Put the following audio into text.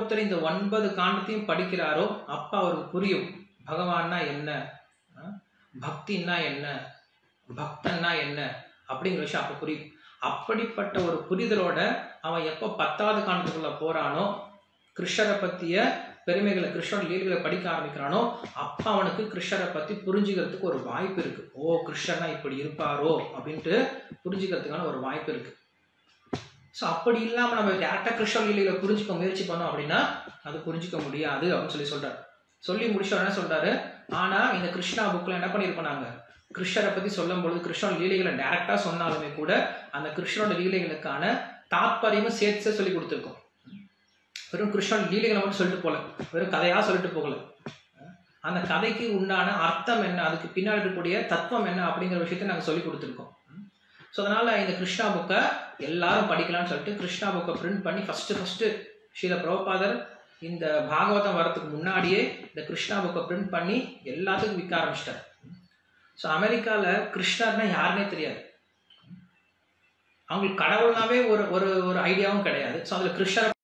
ஒருத்தர் இந்த ஒன்பது காண்டத்தையும் படிக்கிறாரோ அப்ப அவருக்கு புரியும் பகவான்னா என்ன அஹ், பக்தின்னா என்ன பக்தன்னா என்ன அப்படிங்கிற விஷயம் அப்ப புரியும் அப்படிப்பட்ட ஒரு புரிதலோட அவன் எப்போ பத்தாவது காண்டத்துக்குள்ள போறானோ கிருஷ்ணரை பத்திய பெருமைகளை கிருஷ்ணோட லீலைகளை படிக்க ஆரம்பிக்கிறானோ அப்ப அவனுக்கு கிருஷ்ணரை பத்தி புரிஞ்சுக்கிறதுக்கு ஒரு வாய்ப்பு இருக்கு ஓ கிருஷ்ணனா இப்படி இருப்பாரோ அப்படின்ட்டு புரிஞ்சுக்கிறதுக்கான ஒரு வாய்ப்பு இருக்கு ஸோ அப்படி இல்லாம நம்ம டேரக்டா கிருஷ்ண லீலைகளை புரிஞ்சுக்க முயற்சி பண்ணோம் அப்படின்னா அது புரிஞ்சுக்க முடியாது அப்படின்னு சொல்லி சொல்றாரு சொல்லி முடிச்சவர் என்ன சொல்றாரு ஆனா இந்த கிருஷ்ணா புக்ல என்ன பண்ணியிருக்கோம் நாங்க கிருஷ்ணரை பத்தி சொல்லும் பொழுது கிருஷ்ணோட லீலைகளை டைரக்டா சொன்னாலுமே கூட அந்த கிருஷ்ணோட லீலைகளுக்கான தாத்பரியமும் சேர்த்து சொல்லி கொடுத்துருக்கோம் வெறும் கிருஷ்ணன் லீலைகளை மட்டும் சொல்லிட்டு போகல வெறும் கதையா சொல்லிட்டு போகல அந்த கதைக்கு உண்டான அர்த்தம் என்ன அதுக்கு பின்னாடி இருக்கக்கூடிய தத்துவம் என்ன அப்படிங்கிற விஷயத்தை நாங்கள் சொல்லி கொடுத்துருக்கோம் ஸோ அதனால இந்த கிருஷ்ணா புக்கை எல்லாரும் படிக்கலாம்னு சொல்லிட்டு கிருஷ்ணா புக்கை பிரிண்ட் பண்ணி ஃபர்ஸ்ட் ஃபர்ஸ்ட் ஸ்ரீல பிரபுபாதர் இந்த பாகவதம் வரதுக்கு முன்னாடியே இந்த கிருஷ்ணா புக்கை பிரிண்ட் பண்ணி எல்லாத்துக்கும் விற்க ஆரம்பிச்சிட்டார் ஸோ அமெரிக்காவில் கிருஷ்ணர்னா யாருன்னே தெரியாது அவங்களுக்கு கடவுள்னாவே ஒரு ஒரு ஒரு ஐடியாவும் கிடையாது ஸோ அதில் கிருஷ்ணரை